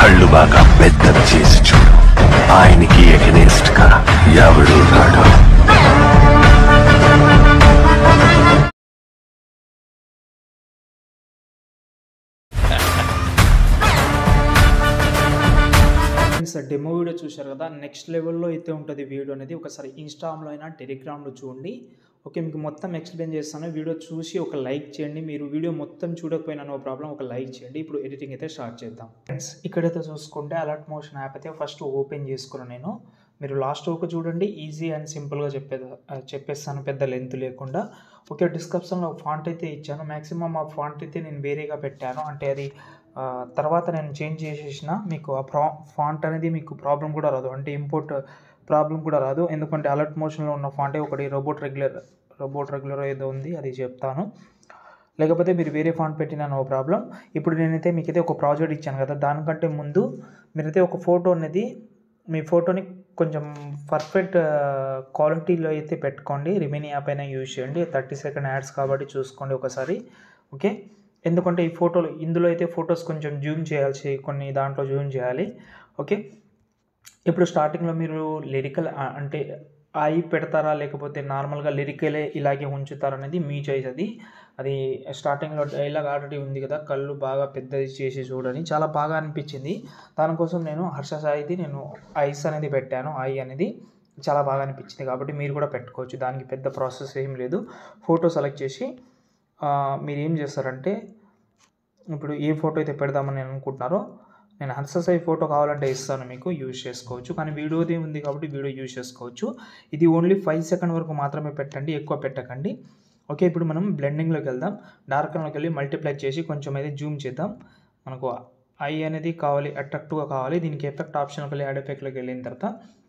కళ్ళు బాగా పెద్దవి చేసి చూడు ఆయనకి ఎగనెస్ట్ గా ఎవడు రాడు ఫ్రెండ్స్ డెమో వీడియో చూశారు కదా నెక్స్ట్ లెవెల్లో అయితే ఉంటుంది వీడియో అనేది ఒకసారి ఇన్స్టాగ్రామ్లో అయినా టెలిగ్రామ్లో చూడండి ఓకే మీకు మొత్తం ఎక్స్ప్లెయిన్ చేస్తాను వీడియో చూసి ఒక లైక్ చేయండి మీరు వీడియో మొత్తం చూడకపోయినా నో ప్రాబ్లం ఒక లైక్ చేయండి ఇప్పుడు ఎడిటింగ్ అయితే స్టార్ట్ చేద్దాం ఫ్రెండ్స్ ఇక్కడైతే చూసుకుంటే అలర్ట్ మోషన్ యాప్ అయితే ఫస్ట్ ఓపెన్ చేసుకున్నాను నేను మీరు లాస్ట్ ఒక చూడండి ఈజీ అండ్ సింపుల్గా చెప్పే చెప్పేస్తాను పెద్ద లెంత్ లేకుండా ఓకే డిస్క్రిప్షన్లో ఫాంట్ అయితే ఇచ్చాను మ్యాక్సిమం ఆ ఫాంట్ అయితే నేను వేరేగా పెట్టాను అంటే అది ఆ, తర్వాత నేను చేంజ్ చేసేసిన మీకు ఆ ప్రా ఫాంట్ అనేది మీకు ప్రాబ్లం కూడా రాదు అంటే ఇంపోర్ట్ ప్రాబ్లం కూడా రాదు ఎందుకంటే అలర్ట్ మోషన్లో ఉన్న ఫాంటే ఒకటి రోబోట్ రెగ్యులర్ రోబోట్ రెగ్యులర్ ఏదో ఉంది అది చెప్తాను లేకపోతే మీరు వేరే ఫాంట్ పెట్టినా నో ప్రాబ్లం ఇప్పుడు నేనైతే మీకైతే ఒక ప్రాజెక్ట్ ఇచ్చాను కదా దానికంటే ముందు మీరైతే ఒక ఫోటో అనేది మీ ఫోటోని కొంచెం పర్ఫెక్ట్ క్వాలిటీలో అయితే పెట్టుకోండి రిమైనింగ్ యాప్ అయినా యూజ్ చేయండి థర్టీ సెకండ్ యాడ్స్ కాబట్టి చూసుకోండి ఒకసారి ఓకే ఎందుకంటే ఈ ఫోటోలు ఇందులో అయితే ఫొటోస్ కొంచెం జూమ్ చేయాల్సి కొన్ని దాంట్లో జూమ్ చేయాలి ఓకే ఇప్పుడు స్టార్టింగ్లో మీరు లిరికల్ అంటే ఐ పెడతారా లేకపోతే నార్మల్గా లిరికలే ఇలాగే ఉంచుతారా అనేది మీ చాయిస్ అది అది స్టార్టింగ్లో డైలాగ్ ఆల్రెడీ ఉంది కదా కళ్ళు బాగా పెద్దది చేసి చూడని చాలా బాగా అనిపించింది దానికోసం నేను హర్ష సాయిది నేను ఐస్ అనేది పెట్టాను ఐ అనేది చాలా బాగా అనిపించింది కాబట్టి మీరు కూడా పెట్టుకోవచ్చు దానికి పెద్ద ప్రాసెస్ ఏం లేదు ఫోటో సెలెక్ట్ చేసి ఆ, మీరు ఏం చేస్తారంటే ఇప్పుడు ఏ ఫోటో అయితే పెడదామని నేను అనుకుంటున్నారో నేను హర్ససై ఫోటో కావాలంటే ఇస్తాను మీకు యూజ్ చేసుకోవచ్చు కానీ వీడియోది ఉంది కాబట్టి వీడియో యూజ్ చేసుకోవచ్చు ఇది ఓన్లీ ఫైవ్ సెకండ్ వరకు మాత్రమే పెట్టండి ఎక్కువ పెట్టకండి ఓకే ఇప్పుడు మనం బ్లెండింగ్లోకి వెళ్దాం డార్క్లోకి వెళ్ళి మల్టిప్లై చేసి కొంచెం అయితే జూమ్ చేద్దాం మనకు ఐ అనేది కావాలి అట్రాక్టివ్గా కావాలి దీనికి ఎఫెక్ట్ ఆప్షన్కి వెళ్ళి యాడ్ ఎఫెక్ట్లోకి వెళ్ళిన తర్వాత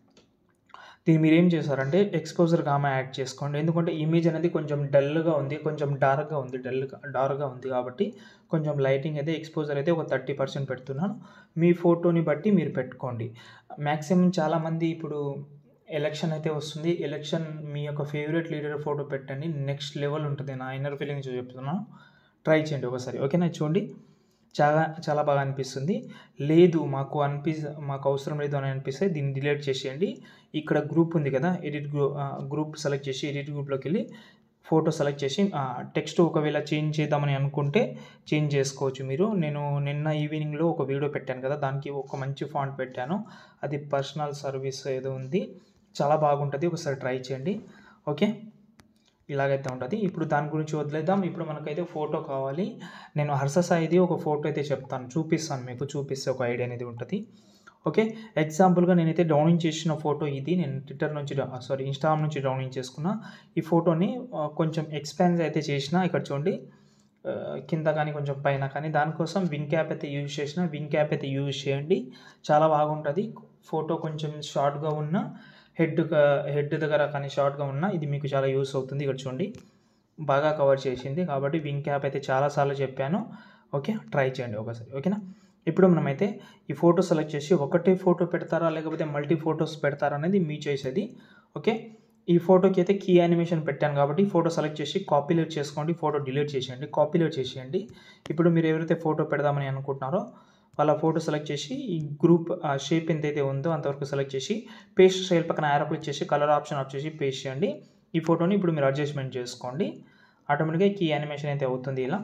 దీన్ని మీరు ఏం చేశారంటే ఎక్స్పోజర్ గామా యాడ్ చేసుకోండి ఎందుకంటే ఇమేజ్ అనేది కొంచెం డల్గా ఉంది కొంచెం డార్క్గా ఉంది డల్గా డార్క్గా ఉంది కాబట్టి కొంచెం లైటింగ్ అయితే ఎక్స్పోజర్ అయితే ఒక థర్టీ పర్సెంట్ పెడుతున్నాను మీ ఫోటోని బట్టి మీరు పెట్టుకోండి మ్యాక్సిమం చాలామంది ఇప్పుడు ఎలక్షన్ అయితే వస్తుంది ఎలక్షన్ మీ యొక్క ఫేవరెట్ లీడర్ ఫోటో పెట్టండి నెక్స్ట్ లెవెల్ ఉంటుంది నా ఇన్నర్ ఫీలింగ్స్ చెప్తున్నాను ట్రై చేయండి ఒకసారి ఓకేనా చూడండి చాలా చాలా బాగా అనిపిస్తుంది లేదు మాకు అనిపి మాకు అవసరం లేదు అని అనిపిస్తే దీన్ని డిలీట్ చేసేయండి ఇక్కడ గ్రూప్ ఉంది కదా ఎడిట్ గ్రూ గ్రూప్ సెలెక్ట్ చేసి ఎడిట్ గ్రూప్లోకి వెళ్ళి ఫోటో సెలెక్ట్ చేసి టెక్స్ట్ ఒకవేళ చేంజ్ చేద్దామని అనుకుంటే చేంజ్ చేసుకోవచ్చు మీరు నేను నిన్న ఈవినింగ్లో ఒక వీడియో పెట్టాను కదా దానికి ఒక మంచి ఫాంట్ పెట్టాను అది పర్సనల్ సర్వీస్ ఏదో ఉంది చాలా బాగుంటుంది ఒకసారి ట్రై చేయండి ఓకే ఇలాగైతే ఉంటుంది ఇప్పుడు దాని గురించి వదిలేద్దాం ఇప్పుడు మనకైతే ఫోటో కావాలి నేను హర్ష సాయిది ఒక ఫోటో అయితే చెప్తాను చూపిస్తాను మీకు చూపిస్తే ఒక ఐడియా అనేది ఉంటుంది ఓకే ఎగ్జాంపుల్గా నేనైతే డౌన్లోడ్ చేసిన ఫోటో ఇది నేను ట్విట్టర్ నుంచి సారీ ఇన్స్టాగ్రామ్ నుంచి డౌన్లోడ్ చేసుకున్న ఈ ఫోటోని ఆ, కొంచెం ఎక్స్పాన్స్ అయితే చేసిన ఇక్కడ చూడండి ఆ, కింద కానీ కొంచెం పైన కానీ దానికోసం వింగ్ క్యాప్ అయితే యూజ్ చేసిన వింగ్ క్యాప్ అయితే యూజ్ చేయండి చాలా బాగుంటుంది ఫోటో కొంచెం షార్ట్గా ఉన్న హెడ్ హెడ్ దగ్గర కానీ షార్ట్గా ఉన్న ఇది మీకు చాలా యూస్ అవుతుంది ఇక్కడ చూడండి బాగా కవర్ చేసింది కాబట్టి వింగ్ క్యాప్ అయితే చాలాసార్లు చెప్పాను ఓకే ట్రై చేయండి ఒకసారి ఓకేనా ఇప్పుడు మనమైతే ఈ ఫోటో సెలెక్ట్ చేసి ఒకటే ఫోటో పెడతారా లేకపోతే మల్టీ ఫోటోస్ పెడతారా అనేది మీ చాయిస్ అది ఓకే ఈ ఫోటోకి అయితే కీ యానిమేషన్ పెట్టాను కాబట్టి ఫోటో సెలెక్ట్ చేసి కాపీలేట్ చేసుకోండి ఫోటో డిలీట్ చేసేయండి కాపీలేట్ చేసేయండి ఇప్పుడు మీరు ఎవరైతే ఫోటో పెడదామని అనుకుంటున్నారో వాళ్ళ ఫోటో సెలెక్ట్ చేసి ఈ గ్రూప్ షేప్ ఎంతైతే ఉందో అంతవరకు సెలెక్ట్ చేసి పేస్ట్ స్టైల్ పక్కన యారో క్లిక్ చేసి కలర్ ఆప్షన్ ఆఫ్ చేసి పేస్ట్ చేయండి ఈ ఫోటోని ఇప్పుడు మీరు అడ్జస్ట్మెంట్ చేసుకోండి ఆటోమేటిక్గా కీ యానిమేషన్ అయితే అవుతుంది ఇలా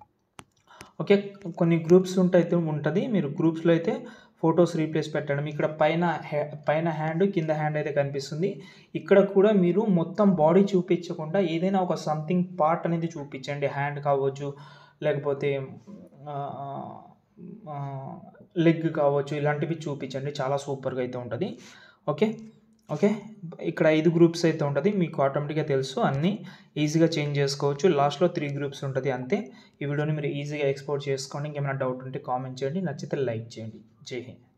ఓకే కొన్ని గ్రూప్స్ ఉంటాయి ఉంటుంది మీరు గ్రూప్స్లో అయితే ఫొటోస్ రీప్లేస్ పెట్టడం ఇక్కడ పైన హ్యా పైన హ్యాండ్ కింద హ్యాండ్ అయితే కనిపిస్తుంది ఇక్కడ కూడా మీరు మొత్తం బాడీ చూపించకుండా ఏదైనా ఒక సంథింగ్ పార్ట్ అనేది చూపించండి హ్యాండ్ కావచ్చు లేకపోతే లెగ్ కావచ్చు ఇలాంటివి చూపించండి చాలా సూపర్గా అయితే ఉంటుంది ఓకే ఓకే ఇక్కడ ఐదు గ్రూప్స్ అయితే ఉంటుంది మీకు ఆటోమేటిక్గా తెలుసు అన్నీ ఈజీగా చేంజ్ చేసుకోవచ్చు లాస్ట్లో త్రీ గ్రూప్స్ ఉంటుంది అంతే ఈ వీడియోని మీరు ఈజీగా ఎక్స్పోర్ట్ చేసుకోండి ఇంకేమైనా డౌట్ ఉంటే కామెంట్ చేయండి నచ్చితే లైక్ చేయండి జై హింద్